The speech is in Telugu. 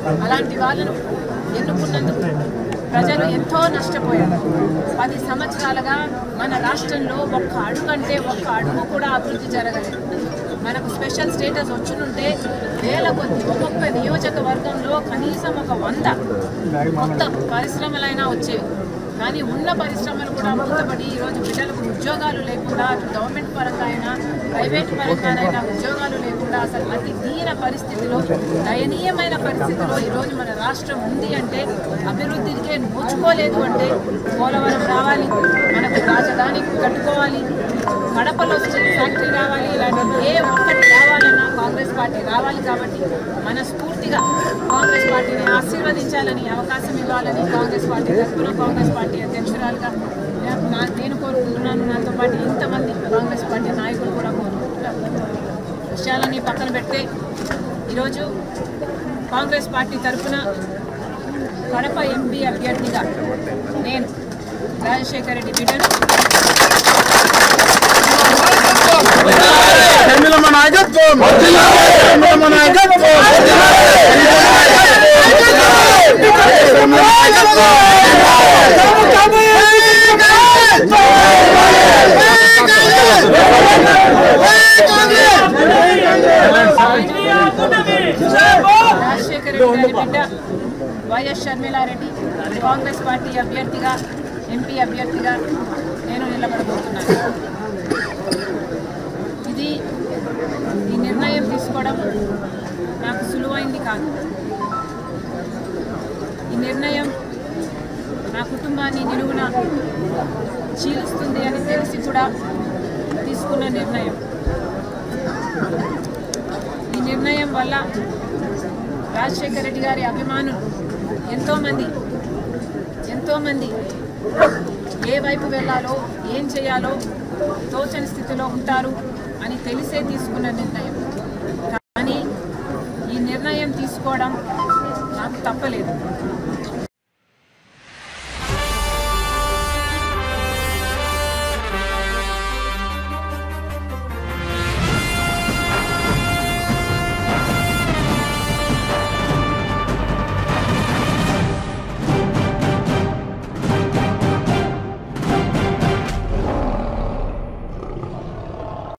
అలాంటి వాళ్ళను ఎన్నుకున్నందుకు ప్రజలు ఎంతో నష్టపోయారు పది సంవత్సరాలుగా మన రాష్ట్రంలో ఒక్క అడుగంటే ఒక్క అడుగు కూడా అభివృద్ధి జరగలేదు మనకు స్పెషల్ స్టేటస్ వచ్చునుంటే వేల కొద్ది ఒక్కొక్క నియోజకవర్గంలో కనీసం ఒక వంద కొత్త పరిశ్రమలైనా వచ్చేవి కానీ ఉన్న పరిశ్రమలు కూడా మూతపడి ఈరోజు బిడ్డలకు ఉద్యోగాలు లేకుండా అటు గవర్నమెంట్ పరంగా అయినా ప్రైవేట్ పరంగానైనా ఉద్యోగాలు లేకుండా అసలు అతి దీన పరిస్థితిలో దయనీయమైన పరిస్థితిలో ఈరోజు మన రాష్ట్రం ఉంది అంటే అభివృద్ధికే నోచుకోలేదు అంటే పోలవరం రావాలి మనకు రాజధాని కట్టుకోవాలి కడపలో స్టీల్ ఫ్యాక్టరీ రావాలి ఇలాంటి ఏ ఒక్కటి రావాలన్నా కాంగ్రెస్ పార్టీ రావాలి కాబట్టి మనస్ఫూర్తిగా కాంగ్రెస్ పార్టీని ఆశీర్వదించాలని అవకాశం ఇవ్వాలని కాంగ్రెస్ పార్టీ తరఫున కాంగ్రెస్ పార్టీ అధ్యక్షురాలుగా నా- నా- నేను కోరుకుంటున్నాను నాతో పాటు ఇంతమంది కాంగ్రెస్ పార్టీ నాయకులు కూడా కోరుకుంటున్నారు విషయాలని పక్కన పెడితే ఈరోజు కాంగ్రెస్ పార్టీ తరఫున కడప ఎంపీ అభ్యర్థిగా నేను రాజశేఖర రెడ్డి బిడ్డను షర్మిలమ్మ నాయకత్వం షర్మిలమ్మ నాయకత్వం షర్మిలమ్మ నాయకత్వం రాజశేఖర రెడ్డి గారి బిడ్డ వైఎస్ షర్మిలారెడ్డి కాంగ్రెస్ పార్టీ అభ్యర్థిగా ఎంపీ అభ్యర్థిగా నేను నిలబడబోతున్నాను ఇది ఈ నిర్ణయం తీసుకోవడం నాకు సులువైంది కాదు ఈ నిర్ణయం నా కుటుంబాన్ని నిలువున చీలుస్తుంది అని తెలిసి కూడా తీసుకున్న నిర్ణయం ఈ నిర్ణయం వల్ల రాజశేఖర రెడ్డి గారి అభిమానులు ఎంతోమంది ఎంతోమంది ఏ వైపు వెళ్ళాలో ఏం చేయాలో తోచని స్థితిలో ఉంటారు అని తెలిసే తీసుకున్న నిర్ణయం కానీ ఈ నిర్ణయం తీసుకోవడం నాకు తప్పలేదు